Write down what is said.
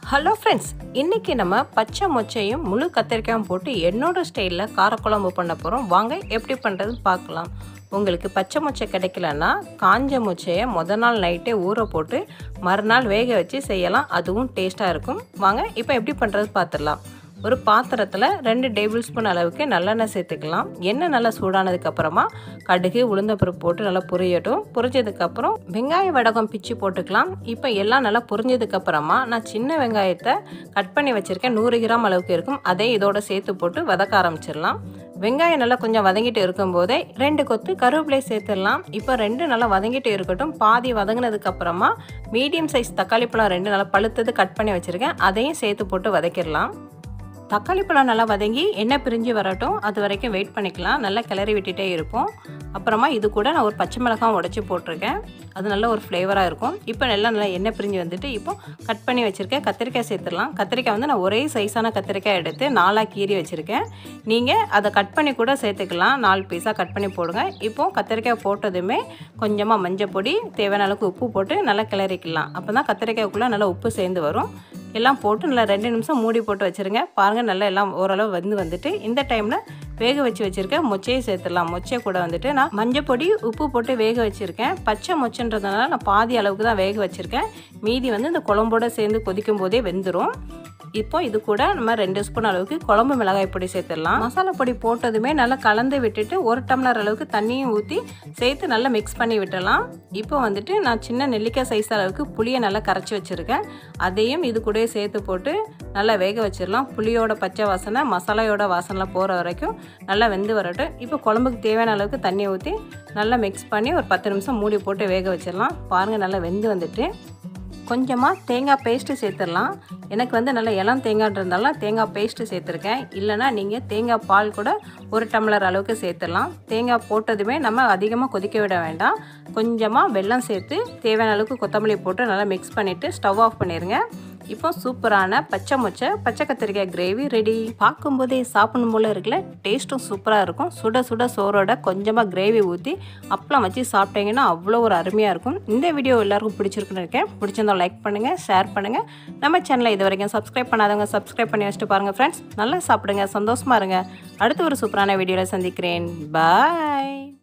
hello friends இன்றைக்கி நம்ம பச்சை மொச்சையும் முழு கத்திரிக்காயும் போட்டு என்னோட ஸ்டைலில் காரக்குழம்பு பண்ண போகிறோம் வாங்க எப்படி பண்ணுறதுன்னு பார்க்கலாம் உங்களுக்கு பச்சை மொச்சை கிடைக்கலன்னா காஞ்ச மொச்சையை முத நாள் நைட்டே ஊற போட்டு மறுநாள் வேக வச்சு செய்யலாம் அதுவும் டேஸ்ட்டாக இருக்கும் வாங்க இப்போ எப்படி பண்ணுறது பார்த்துடலாம் ஒரு பாத்திரத்தில் ரெண்டு டேபிள் ஸ்பூன் அளவுக்கு நல்லெண்ணெய் சேர்த்துக்கலாம் எண்ணெய் நல்லா சூடானதுக்கப்புறமா கடுகு உளுந்தப்பருப்பு போட்டு நல்லா பொரியட்டும் பொரிஞ்சதுக்கப்புறம் வெங்காய வடகம் பிச்சு போட்டுக்கலாம் இப்போ எல்லாம் நல்லா பொரிஞ்சதுக்கப்புறமா நான் சின்ன வெங்காயத்தை கட் பண்ணி வச்சுருக்கேன் நூறு கிராம் அளவுக்கு இருக்கும் அதை இதோட சேர்த்து போட்டு வதக்க ஆரம்பிச்சிடலாம் வெங்காயம் நல்லா கொஞ்சம் வதங்கிட்டு இருக்கும்போதே ரெண்டு கொத்து கருவேப்பிலை சேர்த்துடலாம் இப்போ ரெண்டு நல்லா வதங்கிட்டு இருக்கட்டும் பாதி வதங்கினதுக்கு அப்புறமா மீடியம் சைஸ் தக்காளி பழம் ரெண்டு நல்லா பழுத்தது கட் பண்ணி வச்சுருக்கேன் அதையும் சேர்த்து போட்டு வதக்கிடலாம் தக்காளி பழம் நல்லா வதங்கி எண்ணெய் பிரிஞ்சு வரட்டும் அது வரைக்கும் வெயிட் பண்ணிக்கலாம் நல்லா கிளறி விட்டுட்டே இருப்போம் அப்புறமா இது கூட நான் ஒரு பச்சை மிளகாய் உடச்சி போட்டிருக்கேன் அது நல்ல ஒரு ஃப்ளேவராக இருக்கும் இப்போ நல்லா நல்லா எண்ணெய் பிரிஞ்சு வந்துட்டு இப்போ கட் பண்ணி வச்சுருக்கேன் கத்திரிக்காய் சேர்த்துடலாம் கத்திரிக்காய் வந்து நான் ஒரே சைஸான கத்திரிக்காய் எடுத்து நாலாக கீறி வச்சுருக்கேன் நீங்கள் அதை கட் பண்ணி கூட சேர்த்துக்கலாம் நாலு பீஸாக கட் பண்ணி போடுங்க இப்போது கத்திரிக்காய் போட்டதுமே கொஞ்சமாக மஞ்சள் பொடி தேவையான அளவுக்கு உப்பு போட்டு நல்லா கிளறிக்கலாம் அப்போ தான் கத்திரிக்காய்க்குள்ளே நல்லா உப்பு சேர்ந்து வரும் எல்லாம் போட்டு நல்லா ரெண்டு நிமிஷம் மூடி போட்டு வச்சுருங்க பாருங்கள் நல்லா எல்லாம் ஓரளவு வந்து வந்துட்டு இந்த டைமில் வேக வச்சு வச்சுருக்கேன் மொச்சையை சேர்த்துடலாம் மொச்சை கூட வந்துட்டு நான் மஞ்சள் பொடி உப்பு போட்டு வேக வச்சுருக்கேன் பச்சை மொச்சன்றதுனால நான் பாதி அளவுக்கு தான் வேக வச்சுருக்கேன் மீதி வந்து இந்த குழம்போட சேர்ந்து கொதிக்கும் போதே வெந்துடும் இப்போ இது கூட நம்ம ரெண்டு ஸ்பூன் அளவுக்கு குழம்பு மிளகாய் பொடி சேர்த்துடலாம் மசாலா பொடி போட்டதுமே நல்லா கலந்து விட்டுட்டு ஒரு டம்ளர் அளவுக்கு தண்ணியும் ஊற்றி சேர்த்து நல்லா மிக்ஸ் பண்ணி விட்டுடலாம் இப்போ வந்துட்டு நான் சின்ன நெல்லிக்காய் சைஸ் அளவுக்கு புளியை நல்லா கரைச்சி வச்சுருக்கேன் அதையும் இது கூட சேர்த்து போட்டு நல்லா வேக வச்சிடலாம் புளியோட பச்சை வாசனை மசாலாயோட வாசனை போகிற வரைக்கும் நல்லா வெந்து வரட்டும் இப்போ குழம்புக்கு தேவையான அளவுக்கு தண்ணி ஊற்றி நல்லா மிக்ஸ் பண்ணி ஒரு பத்து நிமிஷம் மூடி போட்டு வேக வச்சிடலாம் பாருங்கள் நல்லா வெந்து வந்துட்டு கொஞ்சமாக தேங்காய் பேஸ்ட்டு சேர்த்துடலாம் எனக்கு வந்து நல்ல இளம் தேங்காய் இருந்தாலும் தேங்காய் பேஸ்ட்டு சேர்த்துருக்கேன் இல்லைனா நீங்கள் தேங்காய் பால் கூட ஒரு டம்ளர் அளவுக்கு சேர்த்துடலாம் தேங்காய் போட்டதுமே நம்ம அதிகமாக கொதிக்க விட வேண்டாம் கொஞ்சமாக வெல்லம் சேர்த்து தேவையான அளவுக்கு கொத்தமல்லி போட்டு நல்லா மிக்ஸ் பண்ணிவிட்டு ஸ்டவ் ஆஃப் பண்ணிடுங்க இப்போ சூப்பரான பச்சை மொச்சை பச்சை கத்திரிக்காய் கிரேவி ரெடி பார்க்கும்போதே சாப்பிடும் போல இருக்குல்ல டேஸ்ட்டும் சூப்பராக இருக்கும் சுட சுட சோறோட கொஞ்சமாக கிரேவி ஊற்றி அப்பளம் வச்சு சாப்பிட்டீங்கன்னா அவ்வளோ ஒரு அருமையாக இருக்கும் இந்த வீடியோ எல்லாருக்கும் பிடிச்சிருக்குன்னு இருக்கேன் பிடிச்சிருந்தா லைக் பண்ணுங்கள் ஷேர் பண்ணுங்கள் நம்ம சேனலை இது வரைக்கும் சப்ஸ்கிரைப் பண்ணாதவங்க சப்ஸ்கிரைப் பண்ணி வச்சுட்டு பாருங்கள் ஃப்ரெண்ட்ஸ் நல்லா சாப்பிடுங்க சந்தோஷமாக இருங்க அடுத்த ஒரு சூப்பரான வீடியோவில் சந்திக்கிறேன் பாய்